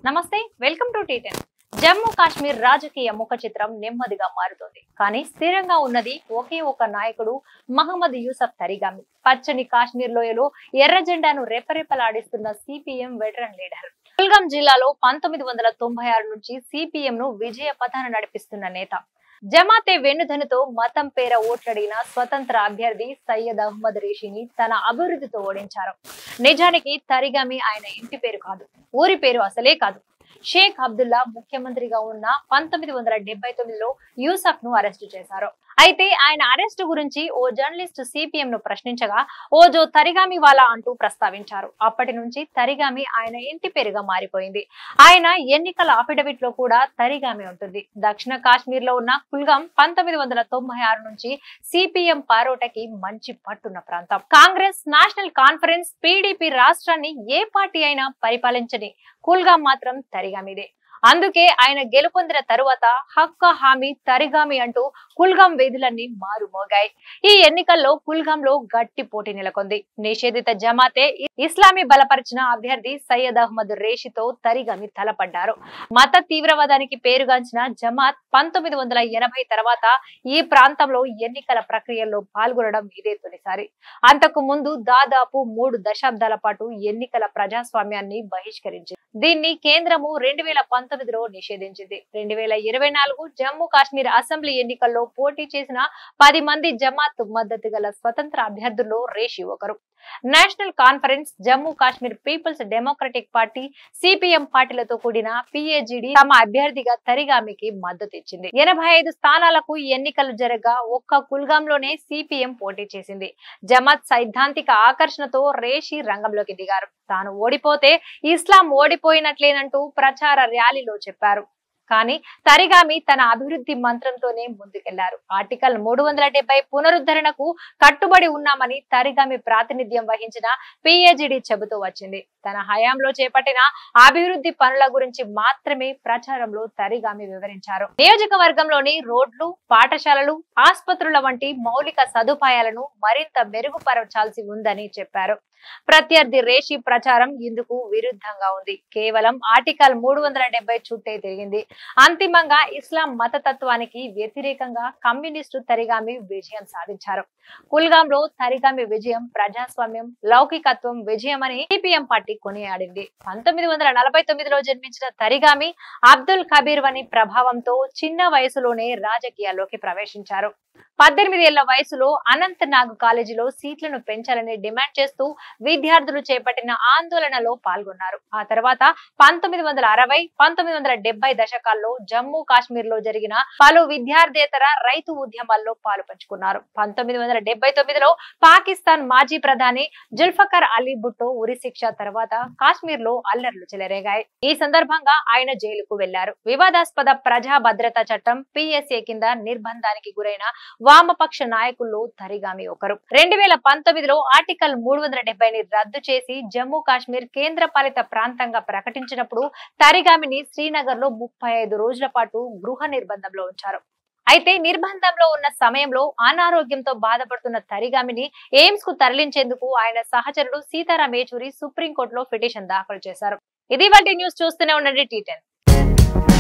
నమస్తే welcome to T ten Jammu Kashmir రాజకీయ ముఖ చిత్రం నెమ్మదిగా మారుతోంది కానీ స్థిరంగా ఉన్నది ఒకే ఒక నాయకుడు మహమ్మద్ యూసఫ్ తరిగామి పచ్చని కాశ్మీర్ లోయలో ఎర్ర జెండాను రెపరెపలాడిస్తున్న సిపిఎం వెటరన్ లీడర్ కుల్గాం జిల్లాలో పంతొమ్మిది వందల తొంభై ఆరు నుంచి సిపిఎం ను విజయ పథాన నడిపిస్తున్న నేత జమాతే వెన్నుధనుతో మతం పేర ఓట్లడిగిన స్వతంత్ర అభ్యర్థి సయ్యద్ అహ్మద్ రేషిని తన అభివృద్ధితో ఓడించారు నిజానికి తరిగామి ఆయన ఇంటి పేరు కాదు ఊరి పేరు అసలే కాదు షేక్ అబ్దుల్లా ముఖ్యమంత్రిగా ఉన్న పంతొమ్మిది వందల డెబ్బై తొమ్మిదిలో యూసఫ్ ను అరెస్టు చేశారు అయితే ఆయన అరెస్టు గురించి ఓ జర్నలిస్ట్ సిపిఎం ను ప్రశ్నించగా ఓజో తరిగామి వాలా అంటూ ప్రస్తావించారు అప్పటి నుంచి తరిగామి ఆయన ఇంటి పేరుగా మారిపోయింది ఆయన ఎన్నికల అఫిడవిట్ లో కూడా తరిగామి ఉంటుంది దక్షిణ కాశ్మీర్ లో ఉన్న కుల్గాం పంతొమ్మిది వందల తొంభై ఆరు నుంచి సిపిఎం పారోటకి మంచి పట్టున్న ప్రాంతం కాంగ్రెస్ నేషనల్ కాన్ఫరెన్స్ పీడీపీ రాష్ట్రాన్ని ఏ పార్టీ అయినా పరిపాలించని కుల్గాం మాత్రం తరిగామిదే అందుకే ఆయన గెలుపొందిన తరువాత హక్క హామీ తరిగామి అంటూ కుల్గాం వేధులన్నీ మారుమోగాయి ఈ ఎన్నికల్లో కుల్గాంలో గట్టి పోటీ నెలకొంది నిషేధిత జమాతే ఇస్లామీ బలపరిచిన అభ్యర్థి సయ్యద్ అహ్మద్ రేషితో తరిగామి తలపడ్డారు మత తీవ్రవాదానికి పేరుగాంచిన జమాత్ పంతొమ్మిది వందల ఎనభై తర్వాత ఈ ప్రాంతంలో ఎన్నికల ప్రక్రియల్లో పాల్గొనడం ఇదే తొలిసారి అంతకు ముందు దాదాపు మూడు దశాబ్దాల పాటు ఎన్నికల ప్రజాస్వామ్యాన్ని బహిష్కరించింది దీన్ని కేంద్రము రెండు వేల పంతొమ్మిదిలో నిషేధించింది రెండు వేల ఇరవై నాలుగు జమ్మూ కాశ్మీర్ అసెంబ్లీ ఎన్నికల్లో పోటీ చేసిన పది మంది జమాత్ మద్దతు గల స్వతంత్ర అభ్యర్థుల్లో రేషి ఒకరు National Conference Jammu Kashmir Peoples Democratic Party CPM పార్టీలతో కూడిన పిఏజిడి తమ అభ్యర్థిగా తరిగామికి మద్దతు ఇచ్చింది ఎనభై ఐదు స్థానాలకు ఎన్నికలు జరగగా ఒక్క కుల్గాంలోనే సిపిఎం పోటీ చేసింది జమాత్ సైద్ధాంతిక ఆకర్షణతో రేషి రంగంలోకి దిగారు తాను ఓడిపోతే ఇస్లాం ఓడిపోయినట్లేనంటూ ప్రచార ర్యాలీలో చెప్పారు కానీ తరిగామి తన అభివృద్ధి మంత్రంతోనే ముందుకెళ్లారు ఆర్టికల్ మూడు వందల డెబ్బై పునరుద్ధరణకు కట్టుబడి ఉన్నామని తరిగామి ప్రాతినిధ్యం వహించిన పిఏజిడి చెబుతూ వచ్చింది తన హయాంలో చేపట్టిన అభివృద్ధి పనుల గురించి మాత్రమే ప్రచారంలో తరిగామి వివరించారు నియోజకవర్గంలోని రోడ్లు పాఠశాలలు ఆసుపత్రుల వంటి మౌలిక సదుపాయాలను మరింత మెరుగుపరచాల్సి ఉందని చెప్పారు ప్రత్యర్థి రేషి ప్రచారం ఇందుకు విరుద్ధంగా ఉంది కేవలం ఆర్టికల్ మూడు వందల డెబ్బై చుట్టే తిరిగింది అంతిమంగా ఇస్లాం మతతత్వానికి వ్యతిరేకంగా కమ్యూనిస్టు తరిగామి విజయం సాధించారు కుల్గాంలో తరిగామి విజయం ప్రజాస్వామ్యం లౌకికత్వం విజయమని సిపిఎం పార్టీ కొనియాడింది పంతొమ్మిది వందల నలభై తొమ్మిదిలో జన్మించిన తరిగామి అబ్దుల్ కబీర్ వని ప్రభావంతో చిన్న వయసులోనే రాజకీయాల్లోకి ప్రవేశించారు పద్దెనిమిది ఏళ్ల వయసులో అనంత్ నాగ్ కాలేజీలో సీట్లను పెంచాలని డిమాండ్ చేస్తూ విద్యార్థులు చేపట్టిన ఆందోళనలో పాల్గొన్నారు ఆ తర్వాత పంతొమ్మిది వందల అరవై పంతొమ్మిది వందల డెబ్బై దశకాల్లో జమ్మూ కాశ్మీర్ లో జరిగిన పలు విద్యార్థేతర రైతు ఉద్యమాల్లో పాలు పంచుకున్నారు పంతొమ్మిది వందల డెబ్బై తొమ్మిదిలో పాకిస్తాన్ మాజీ ప్రధాని జుల్ఫకర్ అలీ భుట్టో ఉరి శిక్ష తర్వాత కాశ్మీర్ లో అల్లర్లు చెలరేగాయి ఈ సందర్భంగా ఆయన జైలుకు వెళ్లారు వివాదాస్పద ప్రజా భద్రతా చట్టం పిఎస్ఏ కింద నిర్బంధానికి గురైన వామపక్ష నాయకుల్లో తరిగామి ఒకరు రెండు వేల పంతొమ్మిదిలో ఆర్టికల్ మూడు వందల డెబ్బైని రద్దు చేసి జమ్మూ కాశ్మీర్ కేంద్ర పాలిత ప్రాంతంగా ప్రకటించినప్పుడు తరిగామిని శ్రీనగర్ లో ముప్పై ఐదు రోజుల పాటు గృహ నిర్బంధంలో ఉంచారు అయితే నిర్బంధంలో ఉన్న సమయంలో అనారోగ్యంతో బాధపడుతున్న తరిగామిని ఎయిమ్స్ కు తరలించేందుకు ఆయన సహచరుడు సీతారాం ఏచూరి సుప్రీంకోర్టులో పిటిషన్ దాఖలు చేశారు ఇది వాటి న్యూస్ చూస్తూనే ఉండండి టీ